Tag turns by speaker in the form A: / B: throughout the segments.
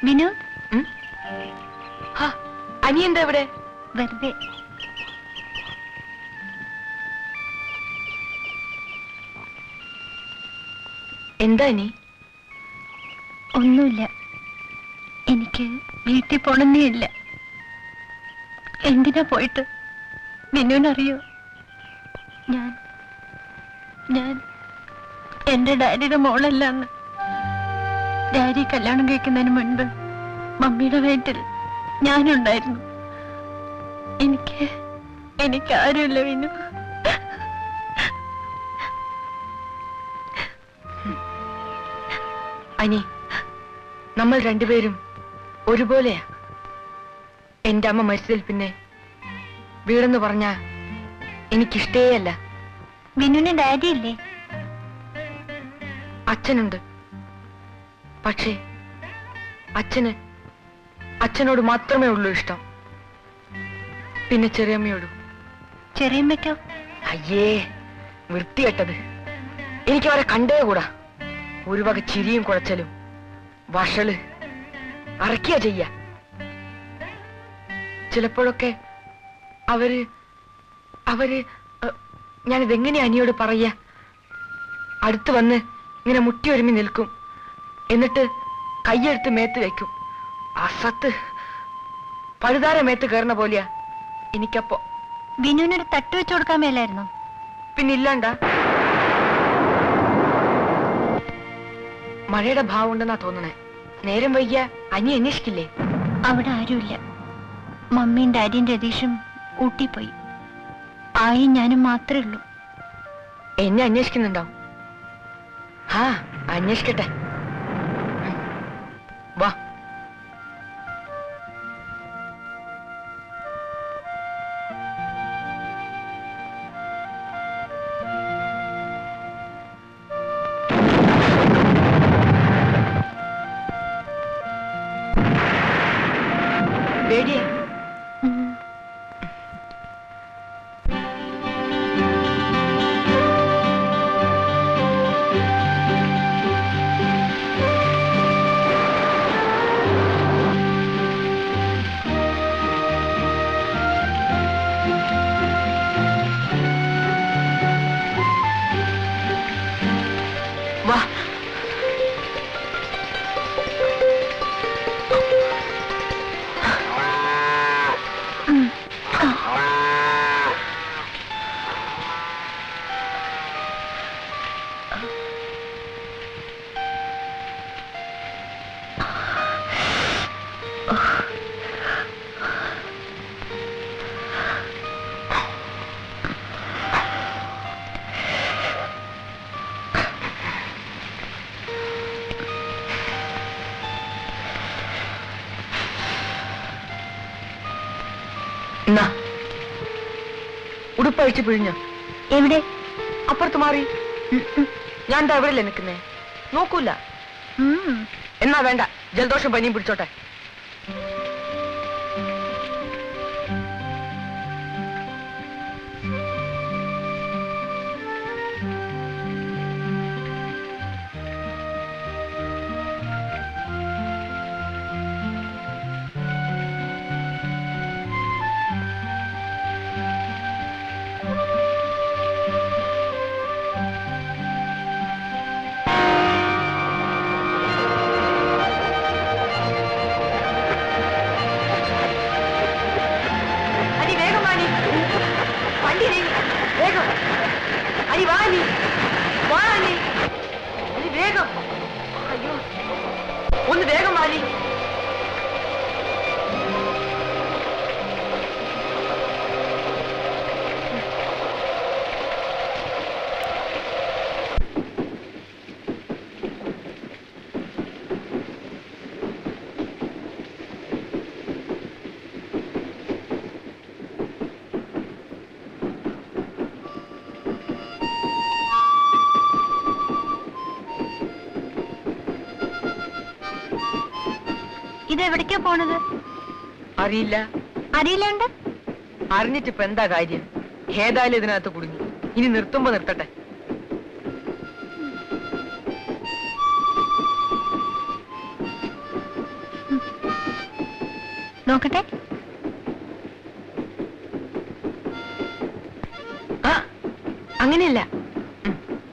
A: മിനു
B: ഹാ, അനി എന്താ ഇവിടെ
A: വെറുതെ
B: എന്താ അനി
A: ഒന്നുമില്ല എനിക്ക് വീട്ടിൽ പോണെന്നേ ഇല്ല എന്തിനാ പോയിട്ട് മിന്നുവിനറിയോ ഞാൻ ഞാൻ എന്റെ ഡാഡിയുടെ മോളല്ലാന്ന് ഡാഡി കല്യാണം കഴിക്കുന്നതിന് മുൻപ് മമ്മിയുടെ വയറ്റിൽ ഞാനുണ്ടായിരുന്നു എനിക്ക് എനിക്ക് ആരുമില്ല വിനു
B: അനി നമ്മൾ രണ്ടുപേരും ഒരുപോലെയാ എന്റെ അമ്മ മരിച്ചതിൽ പിന്നെ വീടെന്ന് പറഞ്ഞ എനിക്കിഷ്ടേ അല്ല
A: വിനുവിന് ഡാഡി ഇല്ലേ
B: അച്ഛനുണ്ട് പക്ഷേ അച്ഛന് അച്ഛനോട് മാത്രമേ ഉള്ളൂ ഇഷ്ടം പിന്നെ ചെറിയമ്മയോടും
A: ചെറിയമ്മയ്ക്കോ
B: അയ്യേ വൃത്തികെട്ടത് എനിക്ക് അവരെ കണ്ടേ കൂടാ ഒരു വക ചിരിയും കുഴച്ചലും വഷള് അറക്കിയ ചെയ്യ ചിലപ്പോഴൊക്കെ അവര് അവര് അ, ഞാനിതെങ്ങനെ അനിയോട് പറയാ അടുത്ത് വന്ന് ഇങ്ങനെ മുട്ടി ഒരുമി നിൽക്കും എന്നിട്ട് കൈയെടുത്ത് മേത്ത് വെക്കും അസത്ത് പഴുതാര മേത്ത് കയറുന്ന പോലെയാ എനിക്കപ്പോ
A: വിനുവിനൊരു തട്ട് വെച്ച് കൊടുക്കാൻ മേലായിരുന്നോ
B: പിന്നില്ലാണ്ട മഴയുടെ ഭാവം ഉണ്ടെന്നാ തോന്നണേ നേരം വൈകിയ അനി അന്വേഷിക്കില്ലേ
A: അവിടെ ആരുമില്ല മമ്മിയും ഡാഡിയും രതീഷും ഊട്ടി പോയി ആയും ഞാനും മാത്രമേ ഉള്ളൂ
B: എന്നെ അന്വേഷിക്കുന്നുണ്ടാവും ആ അന്വേഷിക്കട്ടെ ഉം. വാ പേടിയാ
A: ഉം.
B: വാ എന്നാ ഉടുപ്പഴിച്ച് പിഴിഞ്ഞ
A: എവിടെ
B: അപ്പുറത്ത് മാറി ഞാൻ എന്താ എവിടെയല്ലേ നിൽക്കുന്നേ നോക്കൂല
A: ഉം.
B: എന്നാ വേണ്ട ജലദോഷം പനിയും പിടിച്ചോട്ടെ അനി വേഗം വാ നീ വണ്ടി നീ വേഗം അനി വാ നീ വാ നീ അനി വേഗം അയ്യോ ഒന്ന് വേഗം വാ നീ
A: ഇത് എവിടേക്കാ പോണത്
B: അറിയില്ല
A: അറിയില്ലാണ്ട്
B: അറിഞ്ഞിട്ടിപ്പോ എന്താ കാര്യം ഏതായാലും ഇതിനകത്ത് കുടുങ്ങി ഇനി നിർത്തുമ്പോ നിർത്തട്ടെ
A: നോക്കട്ടെ
B: ആ അങ്ങനെയല്ല ഉം.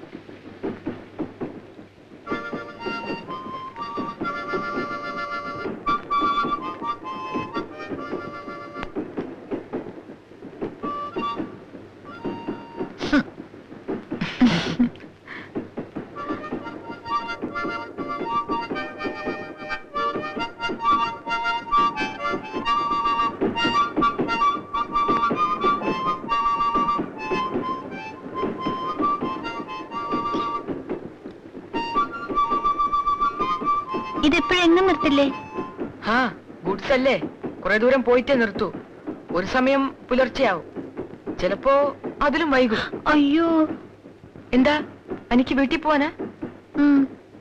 A: ഇതിപ്പോഴെങ്ങും നിർത്തില്ലേ
B: ആ ഗുഡ്സ് അല്ലേ കുറെ ദൂരം പോയിട്ടേ നിർത്തൂ ഒരു സമയം പുലർച്ചെയാവും ചിലപ്പോ അതിലും വൈകും
A: അയ്യോ
B: എന്താ എനിക്ക് വീട്ടിൽ പോവാനാ
A: ഉം.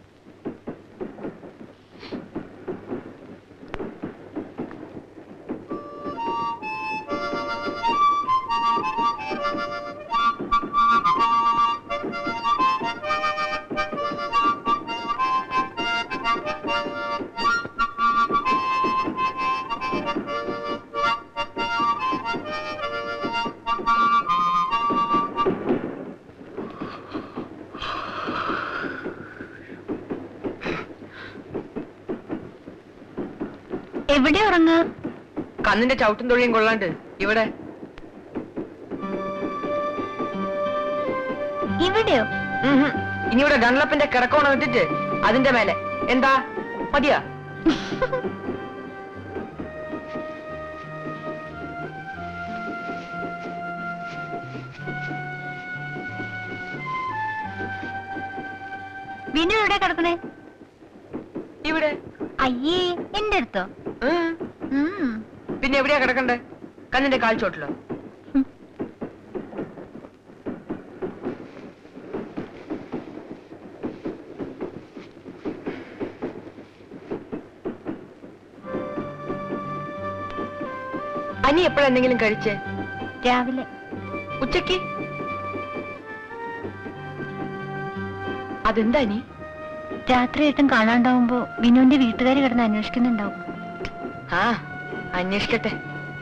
A: എവിടെ ഉറങ്ങ
B: കന്നിന്റെ ചവിട്ടും തൊഴിയും കൊള്ളാണ്ട് ഇവിടെ
A: ഇവിടെയോ
B: ഉം ഹും. ഇനി ഇവിടെ ഗൺലപ്പിന്റെ കിടക്കോണം ഇട്ടിട്ട് അതിന്റെ മേലെ എന്താ മതിയാ
A: വിനു എവിടെ കിടക്കണേ
B: ഇവിടെ
A: അയ്യേ എന്റെ അടുത്തോ
B: ഉം.
A: ഉം.
B: പിന്നെ എവിടെയാ കിടക്കണ്ടേ കന്നിന്റെ കാൽച്ചോട്ടിലോ
A: ഉം.
B: അനി എപ്പോഴാ എന്തെങ്കിലും കഴിച്ചേ
A: രാവിലെ
B: ഉച്ചക്ക് അതെന്താ അനി
A: രാത്രിയായിട്ടും കാണാണ്ടാവുമ്പോ വിനുവിന്റെ വീട്ടുകാർ കിടന്ന് അന്വേഷിക്കുന്നുണ്ടാവും
B: ആ അന്വേഷിക്കട്ടെ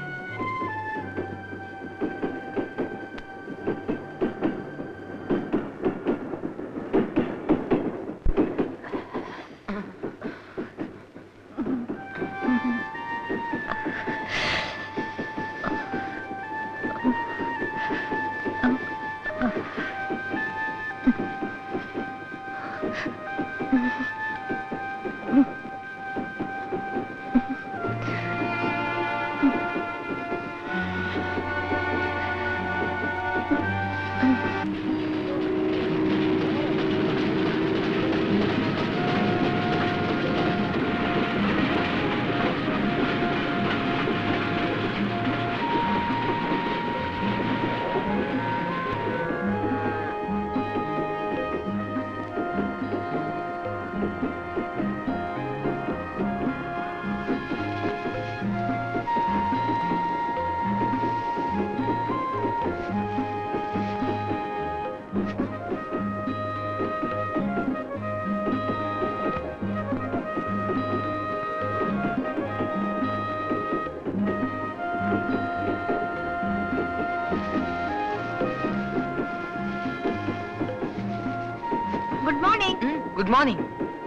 A: ഗുഡ് മോർണിംഗ്
B: ഗുഡ് മോർണിംഗ്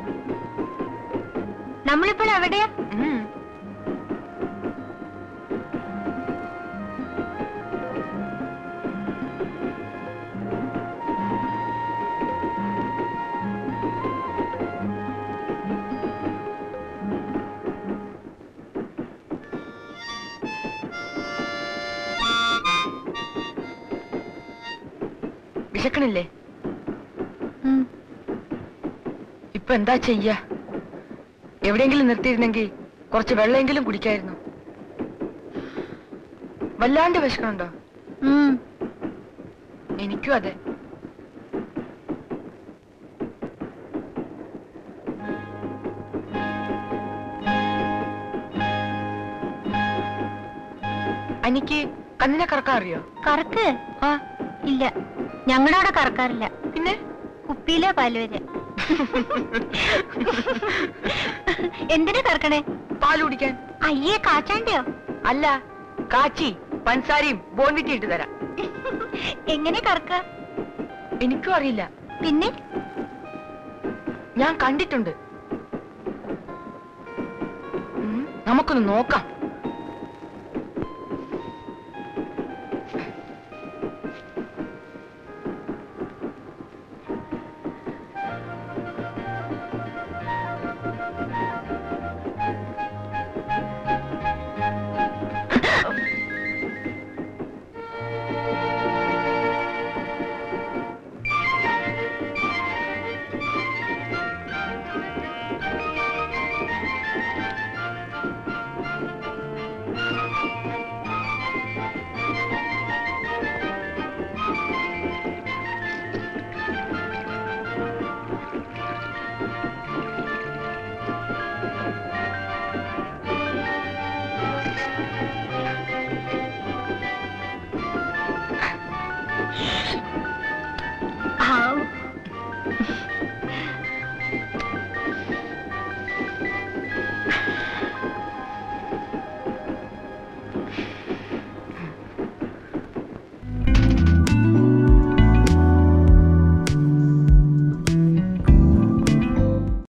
A: നമ്മളിപ്പോൾ എവിടെയാ
B: വിശക്കണില്ലേ
A: ഉം.
B: ഇപ്പൊ എന്താ ചെയ്യാ എവിടെയെങ്കിലും നിർത്തിയിരുന്നെങ്കിൽ കുറച്ച് വെള്ളമെങ്കിലും കുടിക്കായിരുന്നു വല്ലാണ്ട് വിശക്കണുണ്ടോ
A: ഉം.
B: എനിക്കും അതെ അനിക്ക് കണ്ണിനെ കറക്കാൻ അറിയോ
A: കറക്ക്
B: ആ
A: ഇല്ല ഞങ്ങളുടെ അവിടെ കറക്കാറില്ല
B: പിന്നെ
A: കുപ്പിയിലെ പാല് വരെ എന്തിനാ കറക്കണേ
B: പാല് കുടിക്കാൻ
A: അയ്യേ കാച്ചാണ്ടയോ
B: അല്ല കാച്ചി പൻസാരയും ബോൺവിറ്റി ഇട്ട് തരാം
A: എങ്ങനെ കറക്ക
B: എനിക്കും അറിയില്ല
A: പിന്നെ
B: ഞാൻ കണ്ടിട്ടുണ്ട് ഉം, നമുക്കൊന്ന് നോക്കാം